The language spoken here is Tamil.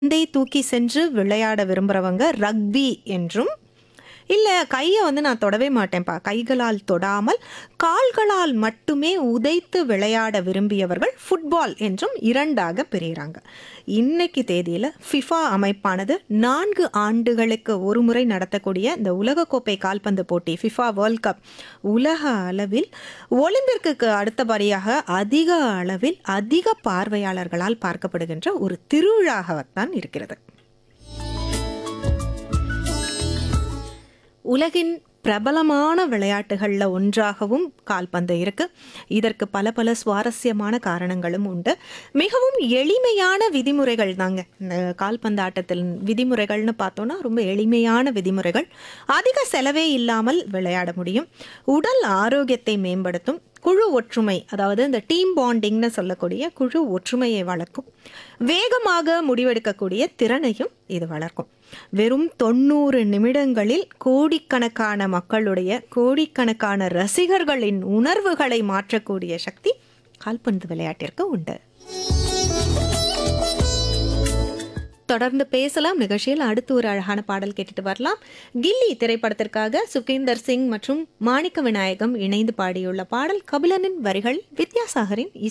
பந்தை தூக்கி சென்று விளையாட விரும்புகிறவங்க ரக்பி என்றும் இல்லை கையை வந்து நான் தொடவே மாட்டேன்ப்பா கைகளால் தொடாமல் கால்களால் மட்டுமே உதைத்து விளையாட விரும்பியவர்கள் ஃபுட்பால் என்றும் இரண்டாக பிரிகிறாங்க இன்னைக்கு தேதியில் ஃபிஃபா அமைப்பானது நான்கு ஆண்டுகளுக்கு ஒரு முறை நடத்தக்கூடிய இந்த உலகக்கோப்பை கால்பந்து போட்டி ஃபிஃபா வேர்ல்ட் கப் உலக அளவில் ஒலிம்பிற்கு அடுத்தபடியாக அதிக அளவில் அதிக பார்வையாளர்களால் பார்க்கப்படுகின்ற ஒரு திருவிழாகத்தான் இருக்கிறது உலகின் பிரபலமான விளையாட்டுகளில் ஒன்றாகவும் கால்பந்து இருக்கு இதற்கு பல பல சுவாரஸ்யமான காரணங்களும் உண்டு மிகவும் எளிமையான விதிமுறைகள் தாங்க இந்த கால்பந்து ஆட்டத்தில் விதிமுறைகள்னு பார்த்தோன்னா ரொம்ப எளிமையான விதிமுறைகள் அதிக செலவே இல்லாமல் விளையாட முடியும் உடல் ஆரோக்கியத்தை மேம்படுத்தும் குழு ஒற்றுமை அதாவது இந்த டீம் பாண்டிங்னு சொல்லக்கூடிய குழு ஒற்றுமையை வளர்க்கும் வேகமாக முடிவெடுக்கக்கூடிய திறனையும் இது வளர்க்கும் வெறும் தொண்ணூறு நிமிடங்களில் கோடிக்கணக்கான மக்களுடைய கோடிக்கணக்கான ரசிகர்களின் உணர்வுகளை மாற்றக்கூடிய சக்தி கால்பந்து விளையாட்டிற்கு உண்டு தொடர்ந்து பேசலாம் நிகழ்ச்சியில் அடுத்து ஒரு அழகான பாடல் கேட்டுட்டு வரலாம் கில்லி திரைப்படத்திற்காக சுகேந்தர் சிங் மற்றும் மாணிக்க விநாயகம் இணைந்து பாடியுள்ள பாடல் கபிலனின் வரிகள் வித்யாசாகரின் இசை